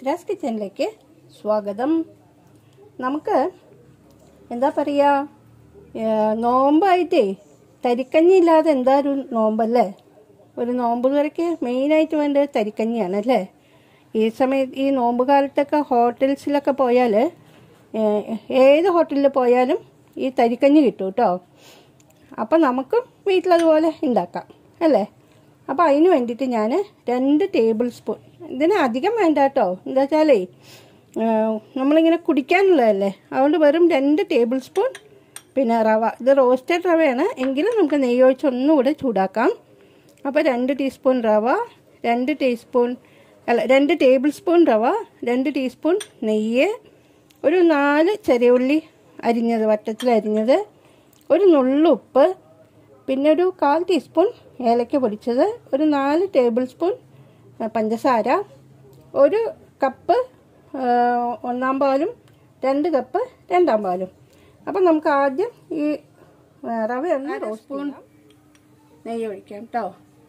ചിത്രാസ് കിച്ചണിലേക്ക് സ്വാഗതം നമുക്ക് എന്താ പറയുക നോമ്പായിട്ടേ തരിക്കഞ്ഞി ഇല്ലാതെ എന്താ ഒരു നോമ്പല്ലേ ഒരു നോമ്പ് തുറയ്ക്ക് മെയിനായിട്ട് വേണ്ടത് തരിക്കഞ്ഞിയാണ് അല്ലേ ഈ സമയത്ത് ഈ നോമ്പ് കാലത്തൊക്കെ ഹോട്ടൽസിലൊക്കെ പോയാൽ ഏത് ഹോട്ടലിൽ പോയാലും ഈ തരിക്കഞ്ഞി കിട്ടും കേട്ടോ അപ്പം നമുക്കും വീട്ടിലതുപോലെ ഉണ്ടാക്കാം അല്ലേ അപ്പോൾ അതിന് വേണ്ടിയിട്ട് ഞാൻ രണ്ട് ടേബിൾ സ്പൂൺ ഇതിന് അധികം വേണ്ട കേട്ടോ എന്താ വെച്ചാലേ നമ്മളിങ്ങനെ കുടിക്കാനുള്ളതല്ലേ അതുകൊണ്ട് വെറും രണ്ട് ടേബിൾ സ്പൂൺ പിന്നെ റവ ഇത് റോസ്റ്റഡ് റവയാണ് എങ്കിലും നമുക്ക് നെയ്യ് ഒഴിച്ച് ഒന്നുകൂടെ ചൂടാക്കാം അപ്പോൾ രണ്ട് ടീസ്പൂൺ റവ രണ്ട് ടീസ്പൂൺ അല്ല രണ്ട് ടേബിൾ സ്പൂൺ റവ രണ്ട് ടീസ്പൂൺ നെയ്യ് ഒരു നാല് ചെറിയ ഉള്ളി അരിഞ്ഞത് വട്ടത്തിൽ അരിഞ്ഞത് ഒരു നുള്ളുപ്പ് പിന്നെ ഒരു കാൽ ടീസ്പൂൺ ഏലക്ക പൊടിച്ചത് ഒരു നാല് ടേബിൾ സ്പൂൺ പഞ്ചസാര ഒരു കപ്പ് ഒന്നാം പാലും രണ്ട് കപ്പ് രണ്ടാം പാലും അപ്പം നമുക്ക് ആദ്യം ഈ റവ ഒന്ന് റോസ്റ്റ് സ്പൂൺ നെയ്യ് ഒഴിക്കാം കേട്ടോ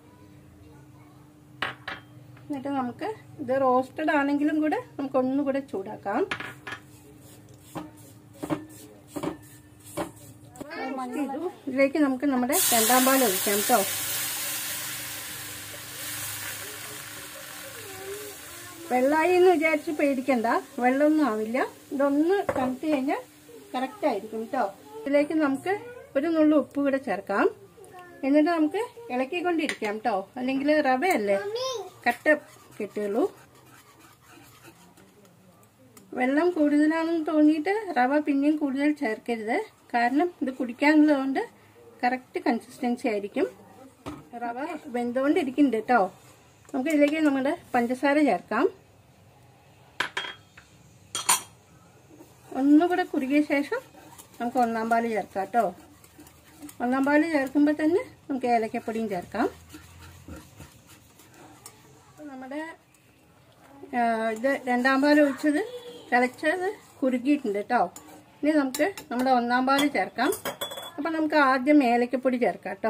എന്നിട്ട് നമുക്ക് ഇത് റോസ്റ്റഡ് ആണെങ്കിലും കൂടെ നമുക്ക് ഒന്നുകൂടെ ചൂടാക്കാം ചെയ്തു ഇതിലേക്ക് നമുക്ക് നമ്മുടെ രണ്ടാം പാൽ ഒഴിക്കാം കേട്ടോ വെള്ളമായി എന്ന് വിചാരിച്ച് പേടിക്കണ്ട വെള്ളമൊന്നും ആവില്ല ഇതൊന്ന് തണുത്ത് കഴിഞ്ഞാൽ കറക്റ്റ് ആയിരിക്കും കേട്ടോ ഇതിലേക്ക് നമുക്ക് ഒരു നുള്ളു ഉപ്പ് കൂടെ ചേർക്കാം എന്നിട്ട് നമുക്ക് ഇളക്കിക്കൊണ്ടിരിക്കാം കേട്ടോ അല്ലെങ്കിൽ റവയല്ലേ കട്ട കിട്ടുള്ളൂ വെള്ളം കൂടുതലാണെന്ന് തോന്നിയിട്ട് റവ പിന്നെയും കൂടുതൽ ചേർക്കരുത് കാരണം ഇത് കുടിക്കാനുള്ളതുകൊണ്ട് കറക്റ്റ് കൺസിസ്റ്റൻസി ആയിരിക്കും റവ വെന്തുകൊണ്ടിരിക്കുന്നുണ്ട് കേട്ടോ നമുക്ക് ഇതിലേക്ക് നമ്മുടെ പഞ്ചസാര ചേർക്കാം ഒന്നുകൂടെ കുറുകിയ ശേഷം നമുക്ക് ഒന്നാം പാല് ചേർക്കാം കേട്ടോ ഒന്നാം പാല് ചേർക്കുമ്പോൾ തന്നെ നമുക്ക് ഏലക്കപ്പൊടിയും ചേർക്കാം നമ്മുടെ ഇത് രണ്ടാം പാൽ ഒഴിച്ചത് തിളച്ചത് കുറുകിയിട്ടുണ്ട് കേട്ടോ ഇനി നമുക്ക് നമ്മുടെ ഒന്നാം പാല് ചേർക്കാം അപ്പം നമുക്ക് ആദ്യം ഏലക്കപ്പൊടി ചേർക്കാം കേട്ടോ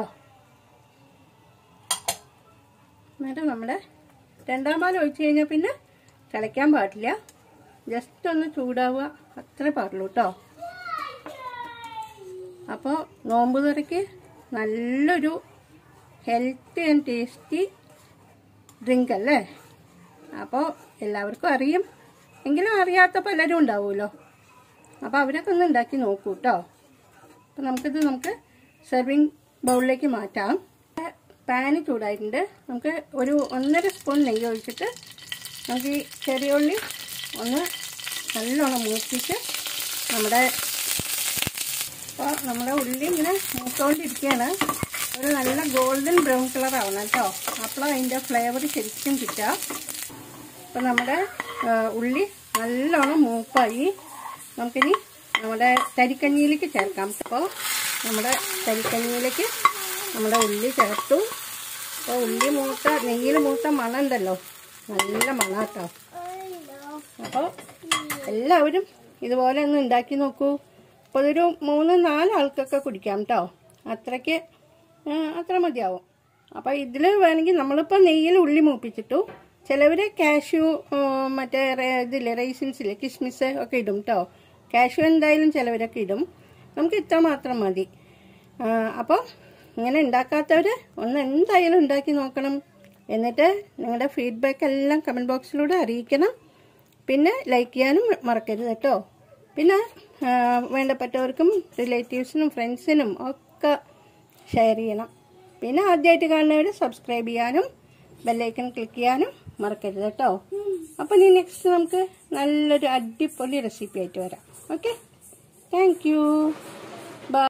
എന്നിട്ട് നമ്മുടെ രണ്ടാം പാൽ ഒഴിച്ചു കഴിഞ്ഞാൽ പിന്നെ തിളയ്ക്കാൻ പാടില്ല ജസ്റ്റ് ഒന്ന് ചൂടാവുക അത്രേ പാടുള്ളൂ കേട്ടോ അപ്പോൾ നോമ്പ് തുറയ്ക്ക് നല്ലൊരു ഹെൽത്തി ആൻഡ് ടേസ്റ്റി ഡ്രിങ്ക് അല്ലേ അപ്പോൾ എല്ലാവർക്കും അറിയും എങ്കിലും അറിയാത്ത പലരും ഉണ്ടാവുമല്ലോ അപ്പോൾ അവരൊക്കെ ഒന്ന് ഉണ്ടാക്കി നോക്കൂ കേട്ടോ അപ്പോൾ നമുക്കിത് നമുക്ക് സെർവിങ് ബൗളിലേക്ക് മാറ്റാം പാന് ചൂടായിട്ടുണ്ട് നമുക്ക് ഒരു ഒന്നര സ്പൂൺ നെയ്യ് ഒഴിച്ചിട്ട് നമുക്ക് ഈ ചെറിയ ഉള്ളി ഒന്ന് നല്ലോണം മൂപ്പിച്ച് നമ്മുടെ അപ്പോൾ നമ്മുടെ ഉള്ളി ഇങ്ങനെ മൂത്തോണ്ടിരിക്കുകയാണ് ഒരു നല്ല ഗോൾഡൻ ബ്രൗൺ കളർ ആവണം കേട്ടോ അപ്പോൾ അതിൻ്റെ ഫ്ലേവർ ശരിക്കും കിട്ടുക അപ്പോൾ നമ്മുടെ ഉള്ളി നല്ലോണം മൂപ്പായി നമുക്കിനി നമ്മുടെ തരിക്കഞ്ഞിയിലേക്ക് ചേർക്കാം അപ്പോൾ നമ്മുടെ തരിക്കഞ്ഞിയിലേക്ക് നമ്മുടെ ഉള്ളി ചേർത്തു അപ്പോൾ ഉള്ളി മൂത്ത നെയ്യിൽ മൂത്ത മണം ഉണ്ടല്ലോ നല്ല മണം കേട്ടോ അപ്പോൾ എല്ലാവരും ഇതുപോലെ ഒന്ന് ഉണ്ടാക്കി നോക്കൂ അപ്പോൾ ഇതൊരു മൂന്ന് നാല് ആൾക്കൊക്കെ കുടിക്കാം കേട്ടോ അത്രയ്ക്ക് അത്ര മതിയാവും അപ്പോൾ ഇതിൽ വേണമെങ്കിൽ നമ്മളിപ്പോൾ നെയ്യിൽ ഉള്ളി മൂപ്പിച്ചിട്ടു ചിലവർ കാഷ്യൂ മറ്റേ ഇതില്ലേ റൈസിൻസില്ലേ കിസ്മിസ് ഒക്കെ ഇടും കേട്ടോ കാഷ്യൂ എന്തായാലും ചിലവരൊക്കെ ഇടും നമുക്ക് ഇത്ര മാത്രം മതി അപ്പോൾ ഇങ്ങനെ ഉണ്ടാക്കാത്തവർ ഒന്ന് എന്തായാലും ഉണ്ടാക്കി നോക്കണം എന്നിട്ട് നിങ്ങളുടെ ഫീഡ്ബാക്ക് എല്ലാം കമൻറ്റ് ബോക്സിലൂടെ അറിയിക്കണം പിന്നെ ലൈക്ക് ചെയ്യാനും മറക്കരുത് കേട്ടോ പിന്നെ വേണ്ടപ്പെട്ടവർക്കും റിലേറ്റീവ്സിനും ഫ്രണ്ട്സിനും ഒക്കെ ഷെയർ ചെയ്യണം പിന്നെ ആദ്യമായിട്ട് കാണുന്നവർ സബ്സ്ക്രൈബ് ചെയ്യാനും ബെല്ലൈക്കൺ ക്ലിക്ക് ചെയ്യാനും മറക്കരുത് കേട്ടോ അപ്പം ഇനി നെക്സ്റ്റ് നമുക്ക് നല്ലൊരു അടിപൊളി റെസിപ്പി ആയിട്ട് വരാം ഓക്കെ താങ്ക്